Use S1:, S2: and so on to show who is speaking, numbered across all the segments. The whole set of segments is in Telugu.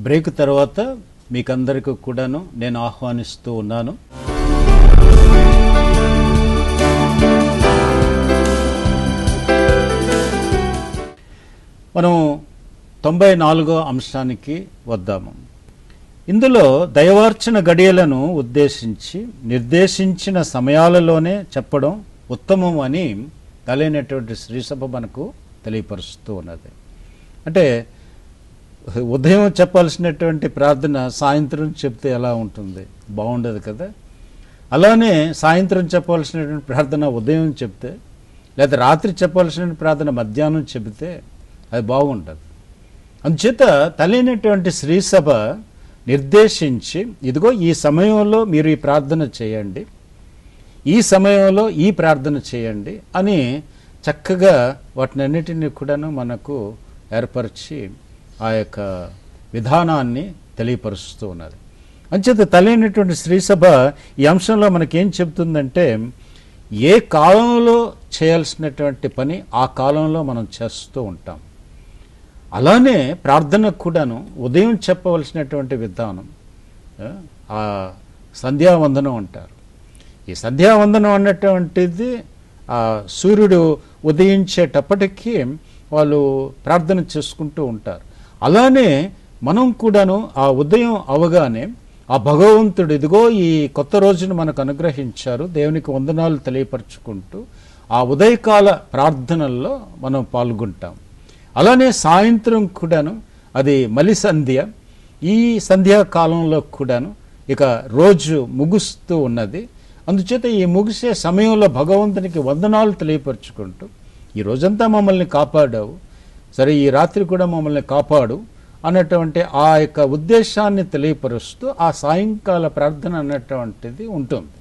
S1: బ్రేక్ తర్వాత మీకందరికీ కూడాను నేను ఆహ్వానిస్తూ ఉన్నాను మనం తొంభై నాలుగో అంశానికి వద్దాము ఇందులో దైవార్చన గడియలను ఉద్దేశించి నిర్దేశించిన సమయాలలోనే చెప్పడం ఉత్తమం అని తలైనటువంటి శ్రీసభ మనకు తెలియపరుస్తూ ఉన్నది అంటే ఉదయం చెప్పాల్సినటువంటి ప్రార్థన సాయంత్రం చెప్తే ఎలా ఉంటుంది బాగుండదు కదా అలానే సాయంత్రం చెప్పాల్సినటువంటి ప్రార్థన ఉదయం చెప్తే లేదా రాత్రి చెప్పాల్సిన ప్రార్థన మధ్యాహ్నం చెబితే అది బాగుంటుంది అందుచేత తలైనటువంటి శ్రీసభ నిర్దేశించి ఇదిగో ఈ సమయంలో మీరు ఈ ప్రార్థన చేయండి ఈ సమయంలో ఈ ప్రార్థన చేయండి అని చక్కగా వాటినన్నిటినీ కూడాను మనకు ఏర్పరిచి ఆ యొక్క విధానాన్ని తెలియపరుస్తూ ఉన్నది అంచేత తలైనటువంటి శ్రీసభ ఈ అంశంలో మనకేం చెప్తుందంటే ఏ కాలంలో చేయాల్సినటువంటి పని ఆ కాలంలో మనం చేస్తూ ఉంటాం అలానే ప్రార్థనకు కూడాను ఉదయం చెప్పవలసినటువంటి విధానం ఆ, ఆ సంధ్యావందనం అంటారు ఈ సంధ్యావందనం అన్నటువంటిది ఆ సూర్యుడు ఉదయించేటప్పటికీ వాళ్ళు ప్రార్థన చేసుకుంటూ ఉంటారు అలానే మనం కూడాను ఆ ఉదయం అవగానే ఆ భగవంతుడు ఇదిగో ఈ కొత్త రోజును మనకు అనుగ్రహించారు దేవునికి వందనాలు తెలియపరచుకుంటూ ఆ ఉదయకాల ప్రార్థనల్లో మనం పాల్గొంటాం అలానే సాయంత్రం కూడాను అది మలి సంధ్య ఈ సంధ్యాకాలంలో కూడాను ఇక రోజు ముగుస్తూ ఉన్నది అందుచేత ఈ ముగిసే సమయంలో భగవంతునికి వందనాలు తెలియపరుచుకుంటూ ఈ రోజంతా మమ్మల్ని కాపాడావు సరే ఈ రాత్రి కూడా మమ్మల్ని కాపాడు అన్నటువంటి ఆ యొక్క ఉద్దేశాన్ని తెలియపరుస్తూ ఆ సాయంకాల ప్రార్థన అన్నటువంటిది ఉంటుంది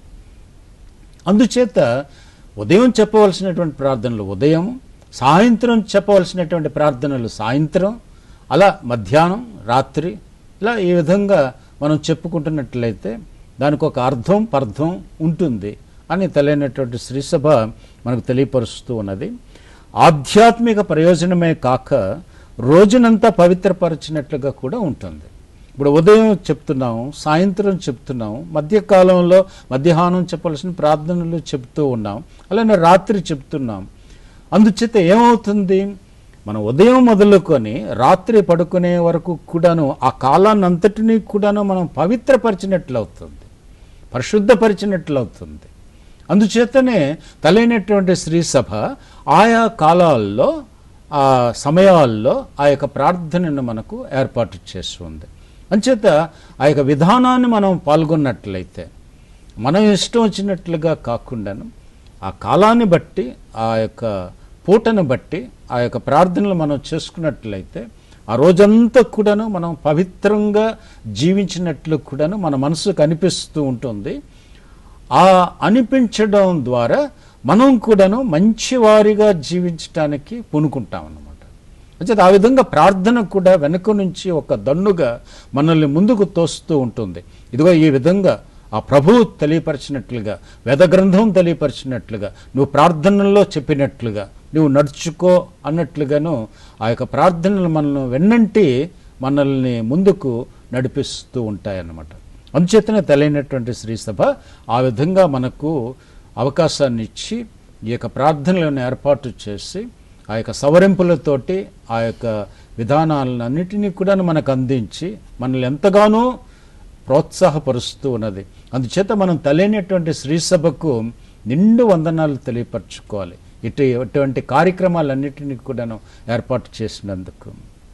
S1: అందుచేత ఉదయం చెప్పవలసినటువంటి ప్రార్థనలు ఉదయం సాయంత్రం చెప్పవలసినటువంటి ప్రార్థనలు సాయంత్రం అలా మధ్యాహ్నం రాత్రి ఇలా ఈ విధంగా మనం చెప్పుకుంటున్నట్లయితే దానికి ఒక అర్థం పర్థం ఉంటుంది అని తెలియనటువంటి శ్రీసభ మనకు తెలియపరుస్తూ ఉన్నది ఆధ్యాత్మిక ప్రయోజనమే కాక రోజునంతా పవిత్రపరిచినట్లుగా కూడా ఉంటుంది ఇప్పుడు ఉదయం చెప్తున్నాం సాయంత్రం చెప్తున్నాం మధ్యకాలంలో మధ్యాహ్నం చెప్పాల్సిన ప్రార్థనలు చెప్తూ ఉన్నాం అలానే రాత్రి చెప్తున్నాం అందుచేత ఏమవుతుంది మనం ఉదయం మొదలుకొని రాత్రి పడుకునే వరకు కూడాను ఆ కాలాన్ని అంతటినీ కూడాను మనం పవిత్రపరిచినట్లు అవుతుంది పరిశుద్ధపరిచినట్లు అవుతుంది అందుచేతనే తలైనటువంటి శ్రీసభ ఆయా కాలాల్లో ఆ సమయాల్లో ఆ యొక్క ప్రార్థనను మనకు ఏర్పాటు చేస్తుంది అంచేత ఆ యొక్క విధానాన్ని మనం పాల్గొన్నట్లయితే మనం ఇష్టం వచ్చినట్లుగా కాకుండాను ఆ కాలాన్ని బట్టి ఆ యొక్క పూటను బట్టి ఆ యొక్క ప్రార్థనలు మనం చేసుకున్నట్లయితే ఆ రోజంతా కూడాను మనం పవిత్రంగా జీవించినట్లు కూడాను మన మనసుకు అనిపిస్తూ ఉంటుంది ఆ అనిపించడం ద్వారా మనం కూడాను మంచివారిగా జీవించటానికి పూనుకుంటాం అన్నమాట అంచేత ఆ విధంగా ప్రార్థన కూడా వెనుక నుంచి ఒక దన్నుగా మనల్ని ముందుకు తోస్తూ ఉంటుంది ఇదిగో ఈ విధంగా ఆ ప్రభువు తెలియపరిచినట్లుగా వేద గ్రంథం తెలియపరిచినట్లుగా నువ్వు ప్రార్థనల్లో చెప్పినట్లుగా నువ్వు నడుచుకో అన్నట్లుగాను ఆ యొక్క ప్రార్థనలు మనల్ని వెన్నంటి మనల్ని ముందుకు నడిపిస్తూ ఉంటాయన్నమాట అందుచేతనే తెలియనటువంటి శ్రీసభ ఆ విధంగా మనకు అవకాశాన్ని ఇచ్చి ఈ యొక్క ప్రార్థనలను ఏర్పాటు చేసి ఆ యొక్క సవరింపులతోటి ఆ యొక్క విధానాలన్నిటినీ కూడా మనకు అందించి మనల్ని ఎంతగానో ప్రోత్సాహపరుస్తూ ఉన్నది అందుచేత మనం తెలియనటువంటి శ్రీసభకు నిండు వందనాలు తెలియపరచుకోవాలి ఇటు ఇటువంటి కార్యక్రమాలన్నిటినీ కూడాను ఏర్పాటు చేసినందుకు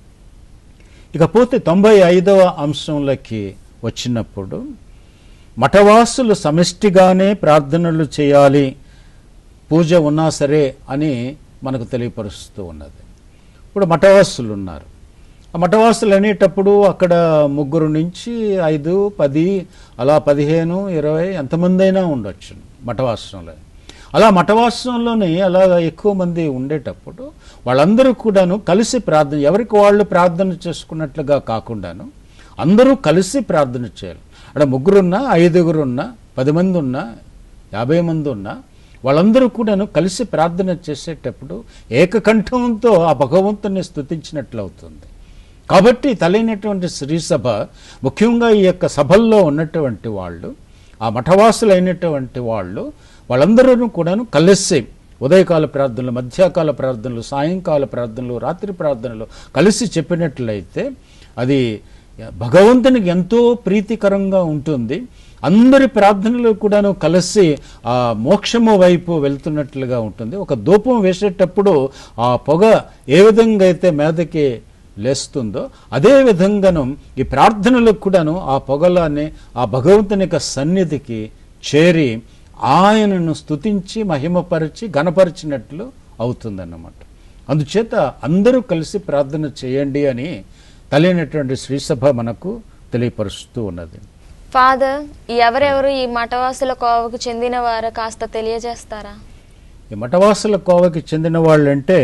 S1: ఇకపోతే తొంభై ఐదవ అంశంలోకి వచ్చినప్పుడు మఠవాసులు సమిష్టిగానే ప్రార్థనలు చేయాలి పూజ ఉన్నా సరే అని మనకు తెలియపరుస్తూ ఉన్నది ఇప్పుడు మఠవాసులు ఉన్నారు ఆ మఠవాసులు అనేటప్పుడు అక్కడ ముగ్గురు నుంచి ఐదు పది అలా పదిహేను ఇరవై ఎంతమంది అయినా ఉండొచ్చు మఠవాసంలో అలా మఠవాసంలోనే అలా ఎక్కువ మంది ఉండేటప్పుడు వాళ్ళందరూ కూడాను కలిసి ప్రార్థన ఎవరికి వాళ్ళు ప్రార్థన చేసుకున్నట్లుగా కాకుండాను అందరూ కలిసి ప్రార్థన చేయాలి అక్కడ ముగ్గురున్నా ఐదుగురున్నా పది మంది ఉన్నా యాభై మంది ఉన్నా వాళ్ళందరూ కూడాను కలిసి ప్రార్థన చేసేటప్పుడు ఏకకంఠంతో ఆ భగవంతుని స్తుతించినట్లు అవుతుంది కాబట్టి తలైనటువంటి శ్రీసభ ముఖ్యంగా ఈ యొక్క సభల్లో ఉన్నటువంటి వాళ్ళు ఆ మఠవాసులైనటువంటి వాళ్ళు వాళ్ళందరూ కూడాను కలిసి ఉదయకాల ప్రార్థనలు మధ్యాకాల ప్రార్థనలు సాయంకాల ప్రార్థనలు రాత్రి ప్రార్థనలు కలిసి చెప్పినట్లయితే అది భగవంతునికి ఎంతో ప్రీతికరంగా ఉంటుంది అందరి ప్రార్థనలు కూడాను కలిసి ఆ మోక్షము వైపు వెళ్తున్నట్లుగా ఉంటుంది ఒక ధూపం వేసేటప్పుడు ఆ పొగ ఏ విధంగా అయితే మీదకి లేస్తుందో అదే విధంగాను ఈ ప్రార్థనలకు కూడాను ఆ పొగలాన్ని ఆ భగవంతుని యొక్క సన్నిధికి చేరి ఆయనను స్తుతించి మహిమపరిచి గణపరిచినట్లు అవుతుందన్నమాట అందుచేత అందరూ కలిసి ప్రార్థన చేయండి అని తెలియనటువంటి శ్రీసభ మనకు తెలియపరుస్తూ ఉన్నది
S2: ఫాదర్ ఎవరెవరు ఈ మఠవాసుల కోవకు చెందిన వారు కాస్త తెలియజేస్తారా
S1: ఈ మఠవాసుల కోవకి చెందిన వాళ్ళంటే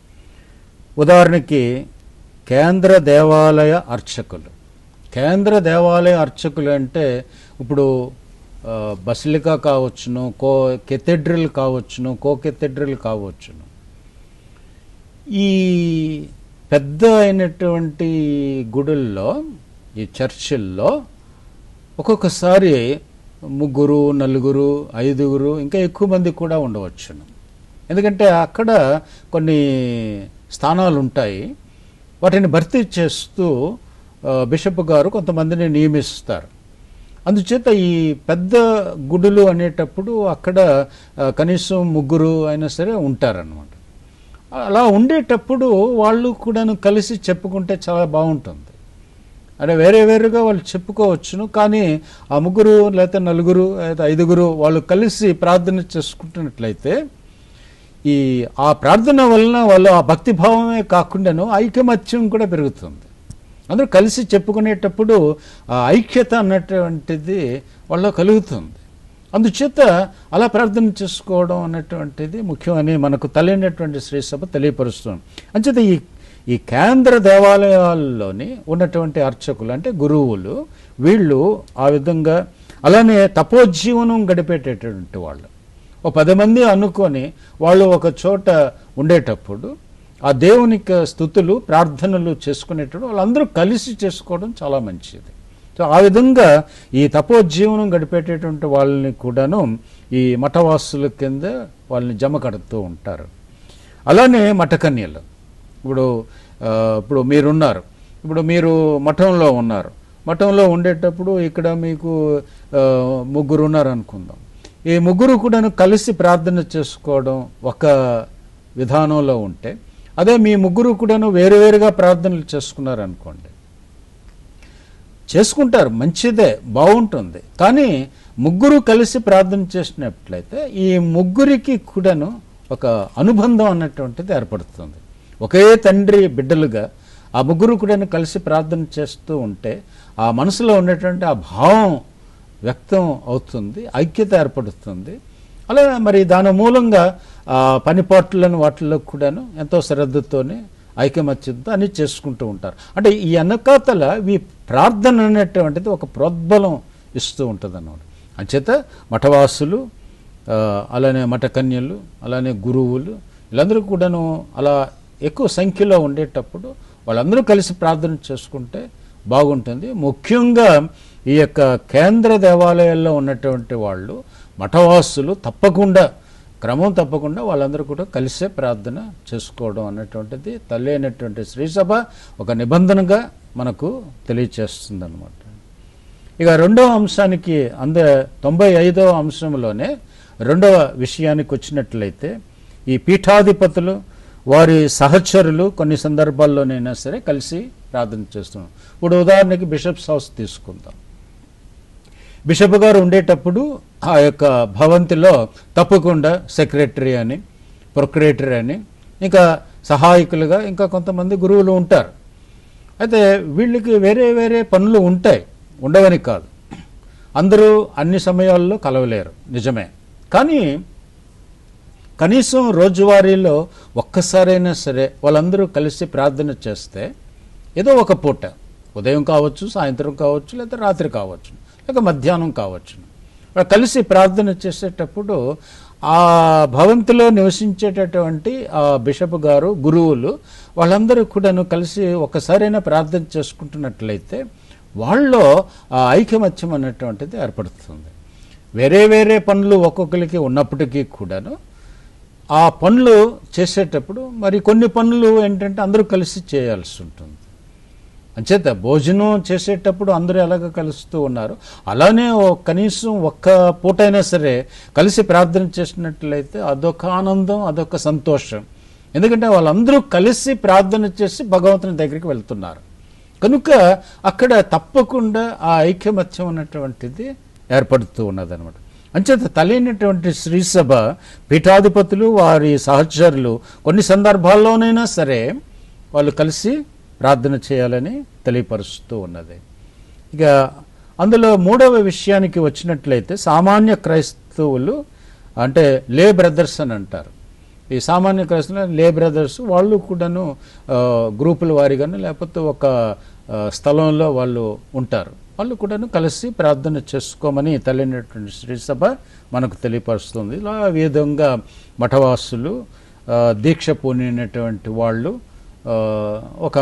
S1: ఉదాహరణకి కేంద్ర దేవాలయ అర్చకులు కేంద్ర దేవాలయ అర్చకులు అంటే ఇప్పుడు ఆ, బసిలికా కావచ్చును కో కెథెడ్రల్ కావచ్చును కో కెథెడ్రల్ కావచ్చును ఈ పెద్ద అయినటువంటి గుడుల్లో ఈ చర్చిల్లో ఒక్కొక్కసారి ముగ్గురు నలుగురు ఐదుగురు ఇంకా ఎక్కువ మంది కూడా ఉండవచ్చును ఎందుకంటే అక్కడ కొన్ని స్థానాలు ఉంటాయి వాటిని భర్తీ చేస్తూ ఆ, బిషప్ గారు కొంతమందిని నియమిస్తారు అందుచేత ఈ పెద్ద గుడులు అనేటప్పుడు అక్కడ ఆ, కనీసం ముగ్గురు అయినా సరే ఉంటారన్నమాట అలా ఉండేటప్పుడు వాళ్ళు కూడాను కలిసి చెప్పుకుంటే చాలా బాగుంటుంది అంటే వేరే వేరుగా వాళ్ళు చెప్పుకోవచ్చును కానీ ఆ ముగ్గురు లేకపోతే నలుగురు లేదా ఐదుగురు వాళ్ళు కలిసి ప్రార్థన చేసుకుంటున్నట్లయితే ఈ ఆ ప్రార్థన వలన వాళ్ళు ఆ భక్తి భావమే కాకుండాను ఐకమత్యం కూడా పెరుగుతుంది అందరూ కలిసి చెప్పుకునేటప్పుడు ఆ ఐక్యత అన్నటువంటిది వాళ్ళలో కలుగుతుంది అందుచేత అలా ప్రార్థన చేసుకోవడం అన్నటువంటిది ముఖ్యమని మనకు తెలియనటువంటి శ్రీసభ తెలియపరుస్తుంది అంచేత ఈ ఈ కేంద్ర దేవాలయాల్లోని ఉన్నటువంటి అర్చకులు అంటే గురువులు వీళ్ళు ఆ విధంగా అలానే తపోజీవనం గడిపేటటువంటి వాళ్ళు ఓ పది మంది అనుకొని వాళ్ళు ఒక చోట ఉండేటప్పుడు ఆ దేవునికి స్థుతులు ప్రార్థనలు చేసుకునేటప్పుడు వాళ్ళందరూ కలిసి చేసుకోవడం చాలా మంచిది సో ఆ విధంగా ఈ తపోజీవనం గడిపేటటువంటి వాళ్ళని కూడాను ఈ మఠవాసుల కింద వాళ్ళని జమ కడుతూ ఉంటారు అలానే మఠకన్యలు ఇప్పుడు ఆ, ఇప్పుడు మీరున్నారు ఇప్పుడు మీరు మఠంలో ఉన్నారు మఠంలో ఉండేటప్పుడు ఇక్కడ మీకు ఆ, ముగ్గురు ఉన్నారు అనుకుందాం ఈ ముగ్గురు కూడాను కలిసి ప్రార్థన చేసుకోవడం ఒక విధానంలో ఉంటే అదే మీ ముగ్గురు కూడాను వేరువేరుగా ప్రార్థనలు చేసుకున్నారు అనుకోండి చేసుకుంటారు మంచిదే బాగుంటుంది కానీ ముగ్గురు కలిసి ప్రార్థన చేసినట్లయితే ఈ ముగ్గురికి కూడాను ఒక అనుబంధం అన్నటువంటిది ఏర్పడుతుంది ఒకే తండ్రి బిడ్డలుగా ఆ ముగ్గురు కూడాను కలిసి ప్రార్థన చేస్తూ ఉంటే ఆ మనసులో ఉన్నటువంటి ఆ భావం వ్యక్తం అవుతుంది ఐక్యత ఏర్పడుతుంది అలా మరి దాని మూలంగా ఆ పనిపాట్లను వాటిల్లో కూడాను ఎంతో శ్రద్ధతోనే ఐకమత్యంతో అన్ని చేసుకుంటూ ఉంటారు అంటే ఈ వెనకాతల ఈ ప్రార్థన అనేటువంటిది ఒక ప్రోద్బలం ఇస్తూ ఉంటుంది అన్నమాట అంచేత మఠవాసులు ఆ, అలానే మఠకన్యలు అలానే గురువులు వీళ్ళందరూ కూడాను అలా ఎక్కువ సంఖ్యలో ఉండేటప్పుడు వాళ్ళందరూ కలిసి ప్రార్థన చేసుకుంటే బాగుంటుంది ముఖ్యంగా ఈ యొక్క కేంద్ర దేవాలయాల్లో ఉన్నటువంటి వాళ్ళు మఠవాసులు తప్పకుండా క్రమం తప్పకుండా వాళ్ళందరూ కూడా కలిసే ప్రార్థన చేసుకోవడం అన్నటువంటిది తల్లి అయినటువంటి శ్రీసభ ఒక నిబంధనగా మనకు తెలియచేస్తుంది అనమాట ఇక రెండవ అంశానికి అంద తొంభై ఐదవ అంశంలోనే రెండవ విషయానికి వచ్చినట్లయితే ఈ పీఠాధిపతులు వారి సహచరులు కొన్ని సందర్భాల్లోనైనా సరే కలిసి ప్రార్థన చేస్తున్నాం ఇప్పుడు ఉదాహరణకి బిషప్స్ హౌస్ తీసుకుందాం బిషప్ గారు ఉండేటప్పుడు ఆ యొక్క భవంతిలో తప్పకుండా సెక్రటరీ అని ప్రొక్రేటరీ అని ఇంకా సహాయకులుగా ఇంకా కొంతమంది గురువులు ఉంటారు అయితే వీళ్ళకి వేరే వేరే పనులు ఉంటాయి ఉండవని కాదు అందరూ అన్ని సమయాల్లో కలవలేరు నిజమే కానీ కనీసం రోజువారీలో ఒక్కసారైనా సరే వాళ్ళందరూ కలిసి ప్రార్థన చేస్తే ఏదో ఒక పూట ఉదయం కావచ్చు సాయంత్రం కావచ్చు లేదా రాత్రి కావచ్చు లేక మధ్యాహ్నం కావచ్చు వాళ్ళు కలిసి ప్రార్థన చేసేటప్పుడు ఆ భవంతిలో నివసించేటటువంటి ఆ బిషప్ గారు గురువులు వాళ్ళందరూ కూడాను కలిసి ఒకసారైనా ప్రార్థన చేసుకుంటున్నట్లయితే వాళ్ళలో ఆ ఐకమత్యం అన్నటువంటిది ఏర్పడుతుంది వేరే వేరే పనులు ఒక్కొక్కరికి ఉన్నప్పటికీ కూడాను ఆ పనులు చేసేటప్పుడు మరి కొన్ని పనులు ఏంటంటే అందరూ కలిసి చేయాల్సి ఉంటుంది అంచేత భోజనం చేసేటప్పుడు అందరూ ఎలాగ కలుస్తూ ఉన్నారు అలానే ఓ- కనీసం ఒక్క పూటైనా సరే కలిసి ప్రార్థన చేసినట్లయితే అదొక ఆనందం అదొక సంతోషం ఎందుకంటే వాళ్ళందరూ కలిసి ప్రార్థన చేసి భగవంతుని దగ్గరికి వెళ్తున్నారు కనుక అక్కడ తప్పకుండా ఆ ఐక్యమత్యం ఉన్నటువంటిది ఏర్పడుతూ ఉన్నదన్నమాట అంచేత తలైనటువంటి శ్రీసభ పీఠాధిపతులు వారి సహచరులు కొన్ని సందర్భాల్లోనైనా సరే వాళ్ళు కలిసి ప్రార్థన చేయాలని తెలియపరుస్తూ ఉన్నది ఇక అందులో మూడవ విషయానికి వచ్చినట్లయితే సామాన్య క్రైస్తవులు అంటే లే బ్రదర్స్ అని అంటారు ఈ సామాన్య క్రైస్తవులు లే బ్రదర్స్ వాళ్ళు కూడాను ఆ, గ్రూపుల వారిగాను లేకపోతే ఒక ఆ, స్థలంలో వాళ్ళు ఉంటారు వాళ్ళు కూడాను కలిసి ప్రార్థన చేసుకోమని తల్లినటువంటి శ్రీసభ మనకు తెలియపరుస్తుంది ఇలా ఆ విధంగా మఠవాసులు ఆ, దీక్ష పూనినటువంటి వాళ్ళు ఆ, ఒక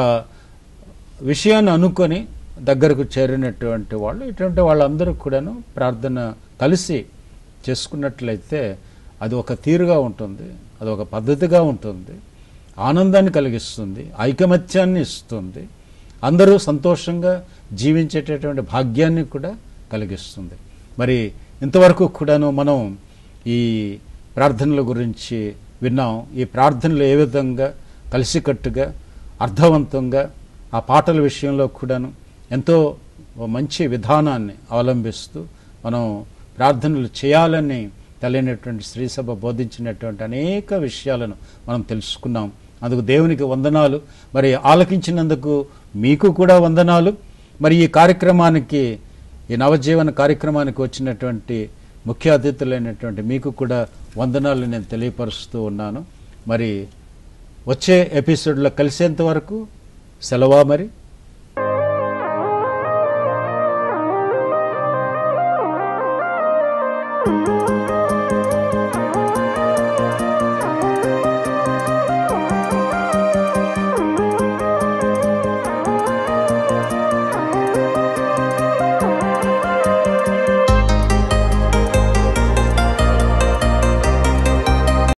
S1: విషయాన్ని అనుకొని దగ్గరకు చేరినటువంటి వాళ్ళు ఇటువంటి వాళ్ళందరూ కూడాను ప్రార్థన కలిసి చేసుకున్నట్లయితే అది ఒక తీరుగా ఉంటుంది అది ఒక పద్ధతిగా ఉంటుంది ఆనందాన్ని కలిగిస్తుంది ఐకమత్యాన్ని ఇస్తుంది అందరూ సంతోషంగా జీవించేటటువంటి భాగ్యాన్ని కూడా కలిగిస్తుంది మరి ఇంతవరకు కూడాను మనం ఈ ప్రార్థనల గురించి విన్నాం ఈ ప్రార్థనలు ఏ విధంగా కలిసికట్టుగా అర్థవంతంగా ఆ పాటల విషయంలో కూడాను ఎంతో మంచి విధానాన్ని అవలంబిస్తూ మనం ప్రార్థనలు చేయాలని తెలియనటువంటి శ్రీసభ బోధించినటువంటి అనేక విషయాలను మనం తెలుసుకున్నాం అందుకు దేవునికి వందనాలు మరి ఆలకించినందుకు మీకు కూడా వందనాలు మరి ఈ కార్యక్రమానికి ఈ నవజీవన కార్యక్రమానికి వచ్చినటువంటి ముఖ్య అతిథులైనటువంటి మీకు కూడా వందనాలు నేను తెలియపరుస్తూ ఉన్నాను మరి వచ్చే ఎపిసోడ్లో కలిసేంత వరకు సెలవా మరి
S3: thank you